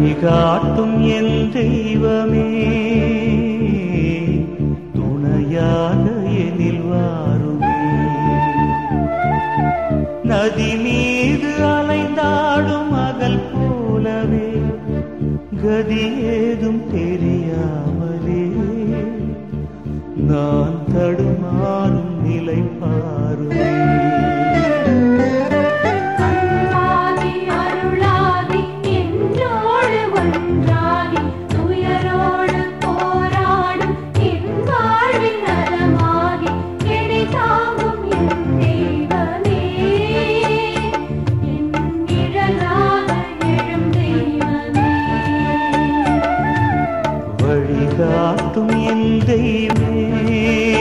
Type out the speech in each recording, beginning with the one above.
வழிகாட்டும் என் தெய்வமே துணையாக எனில் வாருமே நதி மீது அலைந்தாடும் அகல் போலவே கதி ஏதும் தெரியாமலே நான் தடுமாறும் நிலை பாருமே அன்பாகி அருளாகி என்னோடு ஒன்றாகி துயரோடு போராடும் என் வாழ்வின் நலமாகி என்னை தாங்கும் என் தெய்வமே என் நிழலாக எழும் தெய்வமே வழிகாட்டும் என் தெய்வமே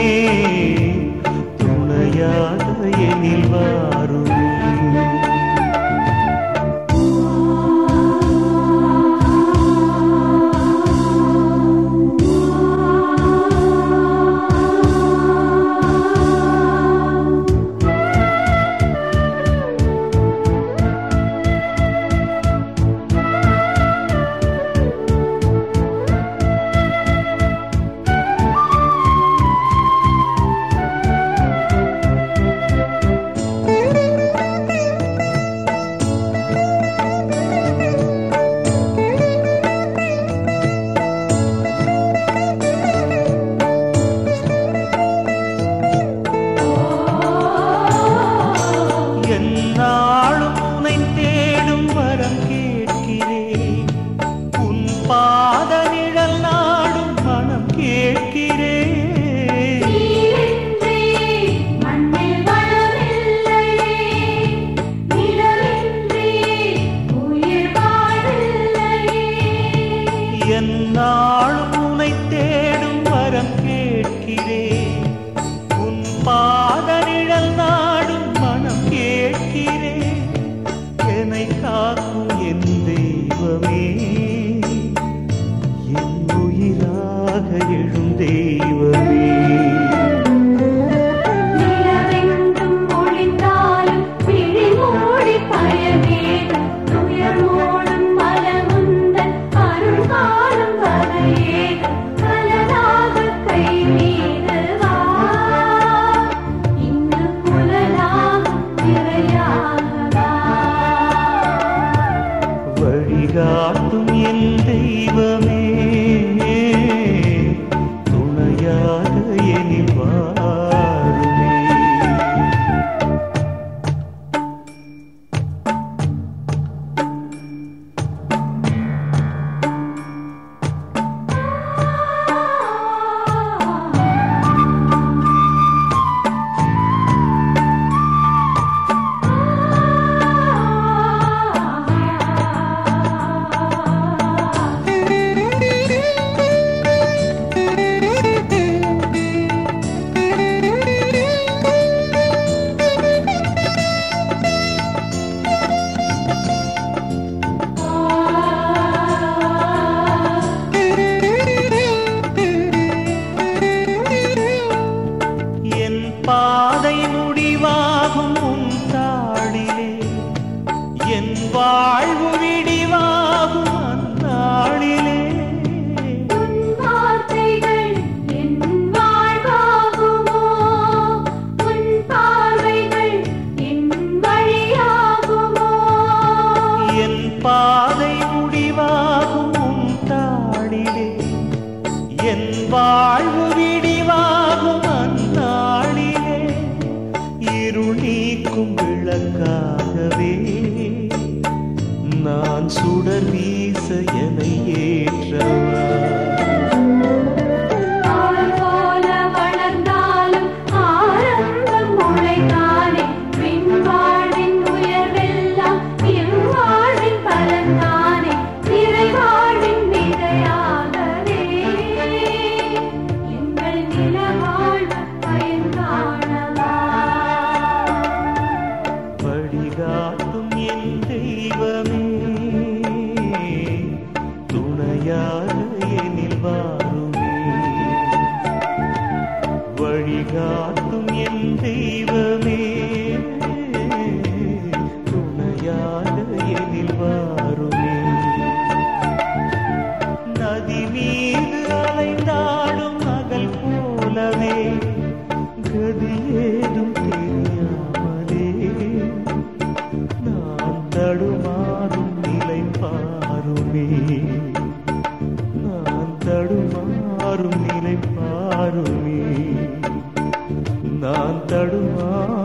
துணையாக எனில் வாருமே என்னாலும் உனை தேடும் வரம் கேட்கிறேன் உன் பாத நிழல் நாடும் மனம் கேட்கிறேன் நீரின்றி மண்ணில் வளமில்லையே நிலவின்றி உயிர் வாழில்லையே என்னாலும் உனை தேடும் வரம் கேட்கிறேன் உன் பாத நிழல் நாடும் மனம் கேட்கிறேன் என்னை காக்கும் என் தெய்வமே என் உயிராக எழும் தெய்வமே நிலவெங்கும் ஒளிந்தாலும் விழி மூடி பயமேதும் துயர் மூடும் மலமுந்தன் அருள் காணும் வகையேதும் கலராக கை மீது வா இங்கு புலனாகும் திரையாக வா வழிகாட்டும் என் தெய்வமே துணையாக எனில் வாருமே என் பாதை முடிவாகும் உன் தாளிலே என் வாழ்வு விடிவாகும் அந்நாளிலே உன் வார்த்தைகள் என் வாழ்வாகுமோ உன் பார்வைகள் என் வழியாகுமோ என் பாதை முடிவாகும் உன் தாளிலே என் வாழ்வு விடிவாகும் அந்நாளிலே இருள் நீக்கும் ஆ